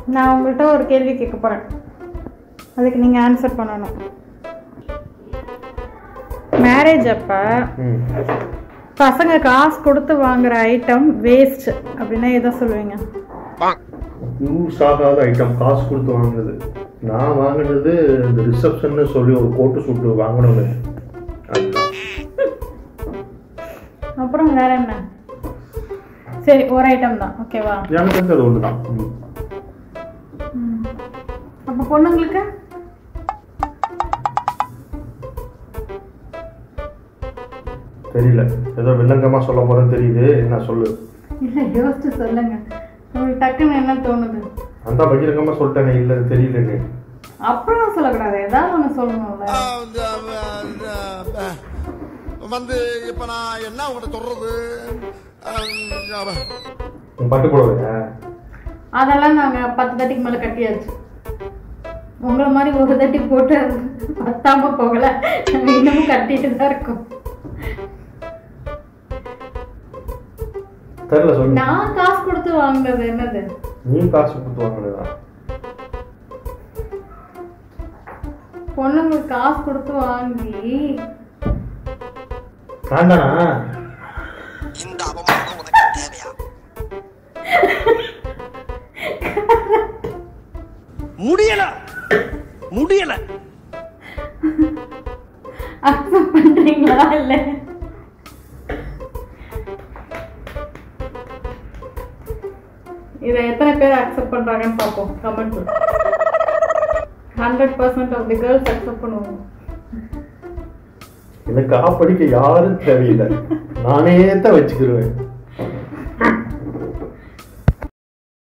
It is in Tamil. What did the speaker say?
நான் உங்கள்கிட்ட ஒரு கேள்வி கேட்க போகிறேன் அதுக்கு நீங்கள் ஆன்சர் பண்ணணும் மேரேஜ் அப்போ ம் பசங்க காசு கொடுத்து வாங்குற ஐட்டம் வேஸ்ட் அப்படின்னா எதை சொல்லுவீங்க யூஸ் ஆகாத ஐட்டம் காசு கொடுத்து வாங்கினது நான் வாங்கினது இந்த ரிசப்ஷன்னு சொல்லி ஒரு கோட்டு சூட்டு வாங்கினது அதுதான் அப்புறம் வேற என்ன சரி ஒரு ஐட்டம் தான் ஓகேவா எனக்கு வந்து அது ஒன்று தான் அப்போ பொண்ணுங்களுக்கு தெரியல ஏதோ வில்லங்கமாக சொல்ல போகிறேன்னு தெரியுது என்ன சொல்லு இல்லை யோசிச்சு சொல்லுங்க உங்களுக்கு டக்குன்னு என்ன தோணுது அந்த பகிரங்கமாக சொல்லிட்டேனே இல்லை தெரியலன்னு அப்புறம் சொல்லக்கூடாது ஏதாவது ஒன்று சொல்லணும்ல வந்து இப்ப நான் என்ன உங்கள்கிட்ட சொல்றது அஹ், உன் பட்டு புடவையா அதெல்லாம் நாங்கள் பத்து தட்டிக்கு மேலே கட்டியாச்சு உங்களை மாதிரி ஒரு தட்டி போட்டு அது பத்தாம போகல நாங்க இன்னமும் கட்டிட்டு தான் இருக்கோம் தெரியல சொல்லு நான் காசு கொடுத்து வாங்கினது என்னது நீ காசு கொடுத்து வாங்கினதா பொண்ணுங்களுக்கு காசு கொடுத்து வாங்கி வேண்டானா இந்த அவமானம் உனக்கு தேவையா முடியல முடியல அக்செப்ட் பண்றீங்களா இல்லை இதை எத்தனை பேர் அக்செப்ட் பண்றாங்கன்னு பார்ப்போம் கமெண்ட்ல hundred percent of the girls accept பண்ணுவாங்க எனக்கு ஆப்படிக்க யாரும் தேவையில்லை நானே தான் வச்சுக்கிருவேன்